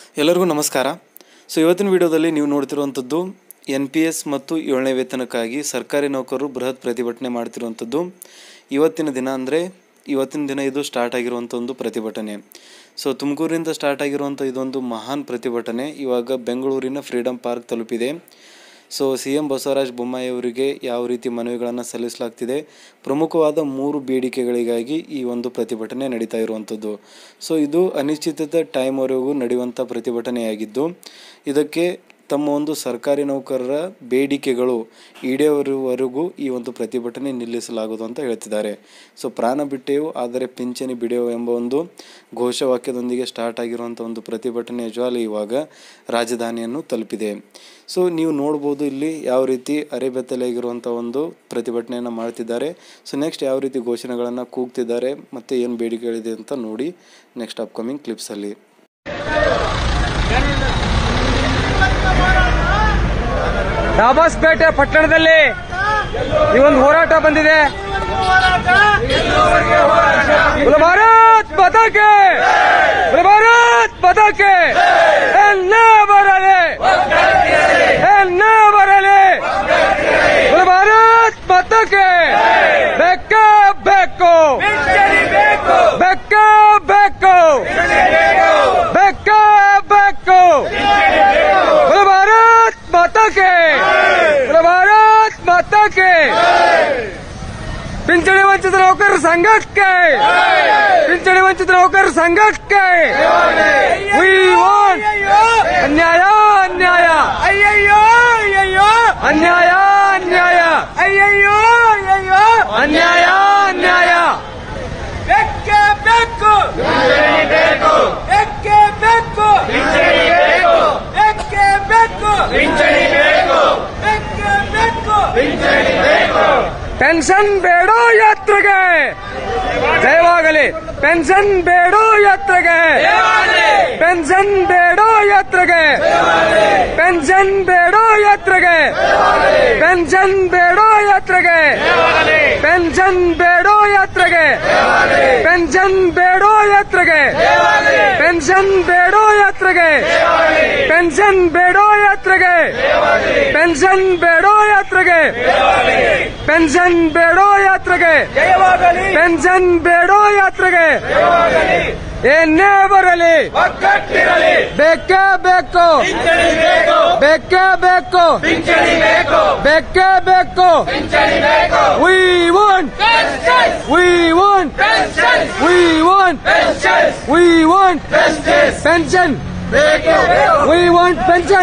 ಎಲ್ಲರಿಗೂ ನಮಸ್ಕಾರ ಸೊ ಇವತ್ತಿನ ವಿಡಿಯೋದಲ್ಲಿ ನೀವು ನೋಡ್ತಿರುವಂಥದ್ದು ಎನ್ ಪಿ ಎಸ್ ಮತ್ತು ಏಳನೇ ವೇತನಕ್ಕಾಗಿ ಸರ್ಕಾರಿ ನೌಕರರು ಬೃಹತ್ ಪ್ರತಿಭಟನೆ ಮಾಡ್ತಿರುವಂಥದ್ದು ಇವತ್ತಿನ ದಿನ ಅಂದರೆ ಇವತ್ತಿನ ದಿನ ಇದು ಸ್ಟಾರ್ಟ್ ಆಗಿರುವಂಥ ಒಂದು ಪ್ರತಿಭಟನೆ ಸೊ ತುಮಕೂರಿಂದ ಸ್ಟಾರ್ಟ್ ಆಗಿರುವಂಥ ಇದೊಂದು ಮಹಾನ್ ಪ್ರತಿಭಟನೆ ಇವಾಗ ಬೆಂಗಳೂರಿನ ಫ್ರೀಡಮ್ ಪಾರ್ಕ್ ತಲುಪಿದೆ so C M Basavaraj Bommai ಅವರಿಗೆ ಯಾವ ರೀತಿ ಮನವಿಗಳನ್ನು ಸಲ್ಲಿಸಲಾಗ್ತಿದೆ ಪ್ರಮುಖವಾದ ಮೂರು ಬೇಡಿಕೆಗಳಿಗಾಗಿ ಈ ಒಂದು ಪ್ರತಿಭಟನೆ ನಡೀತಾ ಇರುವಂಥದ್ದು ಸೊ ಇದು ಅನಿಶ್ಚಿತ ಟೈಮ್ವರೆಗೂ ನಡೆಯುವಂಥ ಪ್ರತಿಭಟನೆಯಾಗಿದ್ದು ಇದಕ್ಕೆ ತಮ್ಮ ಒಂದು ಸರ್ಕಾರಿ ನೌಕರರ ಬೇಡಿಕೆಗಳು ಈಡೇರುವವರೆಗೂ ಈ ಒಂದು ಪ್ರತಿಭಟನೆ ನಿಲ್ಲಿಸಲಾಗುವುದು ಅಂತ ಹೇಳ್ತಿದ್ದಾರೆ ಸೊ ಪ್ರಾಣ ಬಿಟ್ಟೆವು ಆದರೆ ಪಿಂಚಣಿ ಬಿಡೆವು ಎಂಬ ಒಂದು ಘೋಷವಾಕ್ಯದೊಂದಿಗೆ ಸ್ಟಾರ್ಟ್ ಆಗಿರುವಂಥ ಒಂದು ಪ್ರತಿಭಟನೆ ಜ್ವಾಲೆ ಇವಾಗ ರಾಜಧಾನಿಯನ್ನು ತಲುಪಿದೆ ಸೊ ನೀವು ನೋಡ್ಬೋದು ಇಲ್ಲಿ ಯಾವ ರೀತಿ ಅರೆಬೆತ್ತಲೆಯಾಗಿರುವಂಥ ಒಂದು ಪ್ರತಿಭಟನೆಯನ್ನು ಮಾಡ್ತಿದ್ದಾರೆ ಸೊ ನೆಕ್ಸ್ಟ್ ಯಾವ ರೀತಿ ಘೋಷಣೆಗಳನ್ನು ಕೂಗ್ತಿದ್ದಾರೆ ಮತ್ತು ಏನು ಬೇಡಿಕೆಗಳಿದೆ ಅಂತ ನೋಡಿ ನೆಕ್ಸ್ಟ್ ಅಪ್ಕಮಿಂಗ್ ಕ್ಲಿಪ್ಸಲ್ಲಿ ದಾಬಾಸ್ಪೇಟೆ ಪಟ್ಟಣದಲ್ಲಿ ಈ ಒಂದು ಹೋರಾಟ ಬಂದಿದೆ बोलो भारत माता के बोलो भारत माता के ಎನ್ನೇ ಬರಲಿ ಎನ್ನೇ ಬರಲಿ बोलो भारत माता के ಬೆಕ್ಕ ಬೇಕು ಬೆಕ್ಕ ಬೇಕು ಬೆಕ್ಕ ಬೇಕು बोलो भारत माता के बोलो भारत माता के ಪಿಂಚಣಿ ವಂಚಿತ ನೌಕರರ ಸಂಘಕ್ಕೆ ಪಿಂಚಣಿ ವಂಚಿತ ನೌಕರರ ಸಂಘಕ್ಕೆ We want ಅನ್ಯಾಯ ಅನ್ಯಾಯ ಅಯ್ಯಯ್ಯೋ ಅಯ್ಯಯ್ಯೋ ಅನ್ಯಾಯ ಅನ್ಯಾಯ ಅಯ್ಯಯ್ಯೋ ಅಯ್ಯಯ್ಯೋ ಅನ್ಯಾಯ ಅನ್ಯಾಯ ಬೆಕ್ಕೆ ಬೇಕು ಬೇಕು ಬೆಕ್ಕೆ ಬೇಕು ಬೆಕ್ಕೆ ಬೇಕು ಬೆಕ್ಕೆ ಬೇಕು ಪೆನ್ಷನ್ ಬೇಡೋ ಯಾತ್ರೆಗೆ ಜಯವಾಗಲಿ ಪೆನ್ಷನ್ ಬೇಡೋ ಯಾತ್ರೆಗೆ ಪೆನ್ಷನ್ ಬೇಡೋ ಯಾತ್ರೆಗೆ ಪೆನ್ಷನ್ ಬೇಡೋ ಯಾತ್ರೆಗೆ ಪೆನ್ಷನ್ ಬೇಡೋ ಯಾತ್ರೆಗೆ ಪೆನ್ಷನ್ ಬೇಡೋ ಯಾತ್ರೆಗೆ ಪೆನ್ಷನ್ ಬೇಡೋ ಯಾತ್ರೆಗೆ ಪೆನ್ಷನ್ ಬೇಡೋ ಯಾತ್ರೆಗೆ ಪೆನ್ಷನ್ ಬೇಡೋ ಯಾತ್ರೆಗೆ ಪೆನ್ಷನ್ ಬೇಡೋ ಯಾತ್ರೆಗೆ ಪೆನ್ಷನ್ ಬೇಡೋ ಯಾತ್ರೆಗೆ ಜಯವಾಗಲಿ ಪೆನ್ಷನ್ ಬೇಡೋ ಯಾತ್ರೆಗೆ ಏನೇ ಬರಲಿ ಒಗ್ಗಟ್ಟಿರಲಿ ಬೇಕೇ ಬೇಕು ಪಿಂಚಣಿ ಬೇಕು ಬೇಕೇ ಬೇಕು ಪಿಂಚಣಿ ಬೇಕು ಬೇಕೇ ಬೇಕು ಪಿಂಚಣಿ ಬೇಕು we want pension we want pension we want pension we want justice pension ಬೇಕು we want pension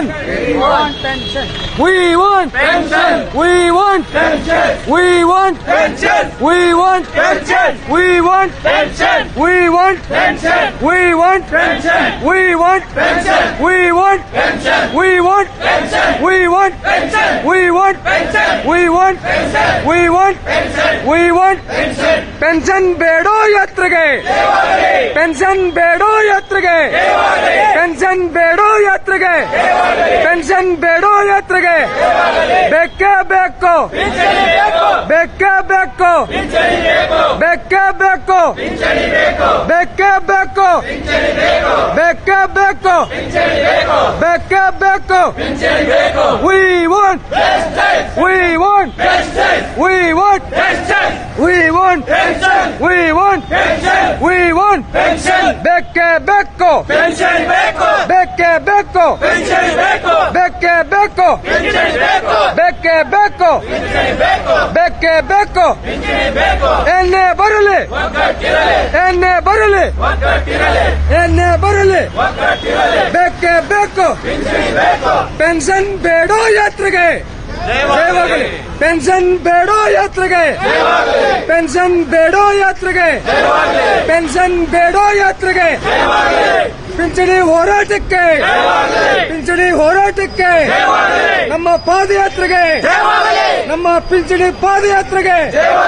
we want pension we want pension we want pension we want pension we want pension we want pension We want Pension. We want Pension. We want Pension. We want Pension. We want Pension. We want Pension. We want Pension. We want Pension. We want pension pension ಬೇಡೋ ಯಾತ್ರೆಗೆ pension ಬೇಡೋ ಯಾತ್ರೆಗೆ pension ಬೇಡೋ ಯಾತ್ರೆಗೆ pension ಬೇಡೋ ಯಾತ್ರೆಗೆ ಬೇಕೇ ಬೇಕು ಪಿಂಚಣಿ ಬೇಕು ಬೇಕೇ ಬೇಕು ಪಿಂಚಣಿ ಬೇಕು ಬೇಕೇ ಬೇಕು ಪಿಂಚಣಿ ಬೇಕು ಬೇಕೇ ಬೇಕು ಪಿಂಚಣಿ ಬೇಕು ಬೇಕೇ ಬೇಕು ಪಿಂಚಣಿ ಬೇಕು ಬೇಕೇ ಬೇಕು ಪಿಂಚಣಿ ಬೇಕು We want justice We want justice We want pension We want pension We want pension We want pension ಬೇಕೇ ಬೇಕು ಪೆನ್ಷನ್ ಬೇಕು ಬೇಕೇ ಬೇಕು ಪೆನ್ಷನ್ ಬೇಕು ಬೇಕೇ ಬೇಕು ಪಿಂಚಣಿ ಬೇಕು ಬೇಕೇ ಬೇಕು ಪಿಂಚಣಿ ಬೇಕು ಬೇಕೇ ಬೇಕು ಪಿಂಚಣಿ ಬೇಕು ಎಣ್ಣೆ ಬರಲಿ ಒಗ್ಗಟ್ಟಿರಲಿ ಎಣ್ಣೆ ಬರಲಿ ಒಗ್ಗಟ್ಟಿರಲಿ ಎಣ್ಣೆ ಬರಲಿ ಒಗ್ಗಟ್ಟಿರಲಿ ಬೇಕೇ ಬೇಕು ಪಿಂಚಣಿ ಬೇಕು ಪೆನ್ಷನ್ ಬೇಡೋ ಯಾತ್ರೆಗೆ ಜಯವಾಗಲಿ ಪೆನ್ಷನ್ ಬೇಡೋ ಯಾತ್ರೆಗೆ ಪೆನ್ಷನ್ ಬೇಡೋ ಯಾತ್ರೆಗೆ ಪೆನ್ಷನ್ ಬೇಡೋ ಯಾತ್ರೆಗೆ ಪಿಂಚಣಿ ಹೋರಾಟಕ್ಕೆ ಪಿಂಚಣಿ ಹೋರಾಟಕ್ಕೆ ನಮ್ಮ ಪಾದಯಾತ್ರೆಗೆ ನಮ್ಮ ಪಿಂಚಣಿ ಪಾದಯಾತ್ರೆಗೆ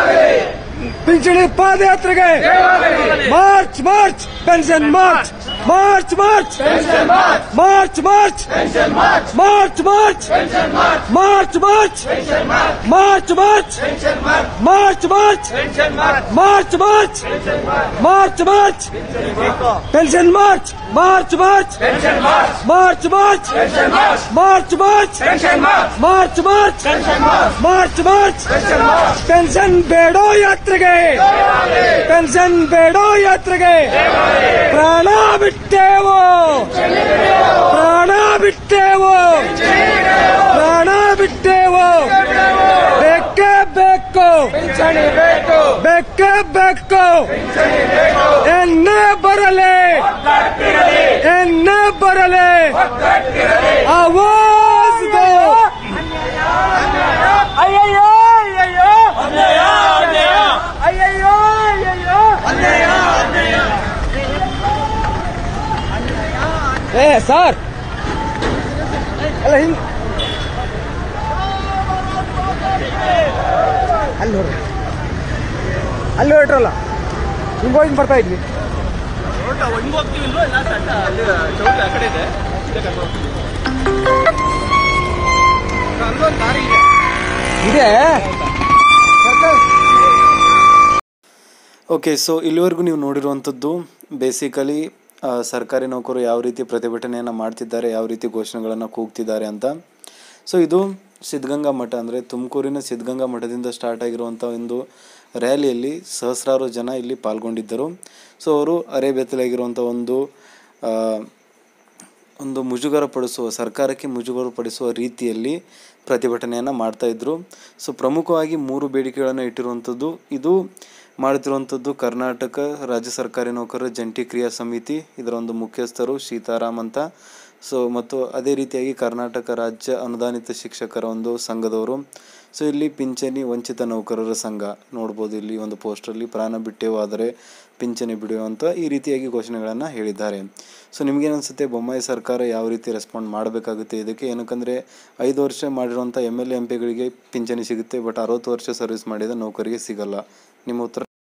ಪಿಂಚಣಿ ಪಾದಯಾತ್ರೆಗೆ march march pension march march march march march march march march march march march march march march march march march march pension march march march pension march march march pension march march march pension march march march pension march march march pension march pension ಬೇಡೋ ಯಾತ್ರೆಗೆ pension ಬೇಡೋ ಯಾತ್ರೆಗೆ ಪ್ರಾಣ ಬಿಟ್ಟೇವು ಪ್ರಾಣ ಬಿಟ್ಟೇವು ಪ್ರಾಣ ಬಿಟ್ಟೇವು ಬೇಕೇ ಬೇಕು ಪಿಂಚಣಿ ಬೇಕು ಬೇಕೇ ಬೇಕು ಪಿಂಚಣಿ ಬೇಕು ಎನ್ನೇ ಬರಲಿ ಒಗ್ಗಟ್ಟಿರಲಿ ಎನ್ನೇ ಬರಲಿ ಒಗ್ಗಟ್ಟಿರಲಿ ಆವಾಜ್ ದೋ ಅಯ್ಯಯ್ಯೋ ಅಯ್ಯಯ್ಯೋ ಅನ್ಯಾಯ ಅನ್ಯಾಯ ಅಯ್ಯಯ್ಯೋ ಅಯ್ಯಯ್ಯೋ ಅನ್ಯಾಯ ಅನ್ಯಾಯ ಏ ಸರ್ ಅಲ್ಲ ಹಿಂಗ್ ಅಲ್ಲಿ ನೋಡ್ರಿ ಅಲ್ಲಿ ಹೊರಟ್ರಲ್ಲ ಹಿಂಗ್ ಹೋಗಿ ಬರ್ತಾ ಇದ್ವಿ ಇದೆ ಸರ್ಕಾರ- ಓಕೆ ಸೊ ಇಲ್ಲಿವರೆಗೂ ನೀವು ನೋಡಿರುವಂಥದ್ದು ಬೇಸಿಕಲಿ ಸರ್ಕಾರಿ ನೌಕರರು ಯಾವ ರೀತಿ ಪ್ರತಿಭಟನೆಯನ್ನು ಮಾಡ್ತಿದ್ದಾರೆ ಯಾವ ರೀತಿ ಘೋಷಣೆಗಳನ್ನು ಕೂಗ್ತಿದ್ದಾರೆ ಅಂತ ಸೊ ಇದು ಸಿದ್ಧಗಂಗಾ ಮಠ ಅಂದರೆ ತುಮಕೂರಿನ ಸಿದ್ಧಗಂಗಾ ಮಠದಿಂದ ಸ್ಟಾರ್ಟ್ ಆಗಿರುವಂಥ ಒಂದು ರ್ಯಾಲಿಯಲ್ಲಿ ಸಹಸ್ರಾರು ಜನ ಇಲ್ಲಿ ಪಾಲ್ಗೊಂಡಿದ್ದರು ಸೊ ಅವರು ಅರೆಬೆತ್ತಲಾಗಿರುವಂಥ ಒಂದು ಆ, ಒಂದು ಮುಜುಗರ ಪಡಿಸುವ ಸರ್ಕಾರಕ್ಕೆ ಮುಜುಗರ ಪಡಿಸುವ ರೀತಿಯಲ್ಲಿ ಪ್ರತಿಭಟನೆಯನ್ನು ಮಾಡ್ತಾ ಇದ್ರು ಸೊ ಪ್ರಮುಖವಾಗಿ ಮೂರು ಬೇಡಿಕೆಗಳನ್ನು ಇಟ್ಟಿರುವಂಥದ್ದು ಇದು ಮಾಡುತ್ತಿರುವಂಥದ್ದು ಕರ್ನಾಟಕ ರಾಜ್ಯ ಸರ್ಕಾರಿ ನೌಕರರ ಜಂಟಿ ಕ್ರಿಯಾ ಸಮಿತಿ ಇದರ ಒಂದು ಮುಖ್ಯಸ್ಥರು ಸೀತಾರಾಮ್ ಅಂತ ಸೊ ಮತ್ತು ಅದೇ ರೀತಿಯಾಗಿ ಕರ್ನಾಟಕ ರಾಜ್ಯ ಅನುದಾನಿತ ಶಿಕ್ಷಕರ ಒಂದು ಸಂಘದವರು ಸೊ ಇಲ್ಲಿ ಪಿಂಚಣಿ ವಂಚಿತ ನೌಕರರ ಸಂಘ ನೋಡ್ಬೋದು ಇಲ್ಲಿ ಒಂದು ಪೋಸ್ಟರಲ್ಲಿ ಪ್ರಾಣ ಬಿಟ್ಟೆವು ಆದರೆ ಪಿಂಚಣಿ ಬಿಡುವಂಥ ಈ ರೀತಿಯಾಗಿ ಘೋಷಣೆಗಳನ್ನು ಹೇಳಿದ್ದಾರೆ ಸೊ ನಿಮಗೇನು ಅನಿಸುತ್ತೆ ಬೊಮ್ಮಾಯಿ ಸರ್ಕಾರ ಯಾವ ರೀತಿ ರೆಸ್ಪಾಂಡ್ ಮಾಡಬೇಕಾಗುತ್ತೆ ಇದಕ್ಕೆ ಏನಕ್ಕಂದರೆ ಐದು ವರ್ಷ ಮಾಡಿರುವಂಥ ಎಮ್ ಎಲ್ ಎ ಎಂ ಪಿಗಳಿಗೆ ಪಿಂಚಣಿ ಸಿಗುತ್ತೆ ಬಟ್ ಅರವತ್ತು ವರ್ಷ ಸರ್ವಿಸ್ ಮಾಡಿದ ನೌಕರಿಗೆ ಸಿಗಲ್ಲ ನಿಮ್ಮ ಉತ್ತರ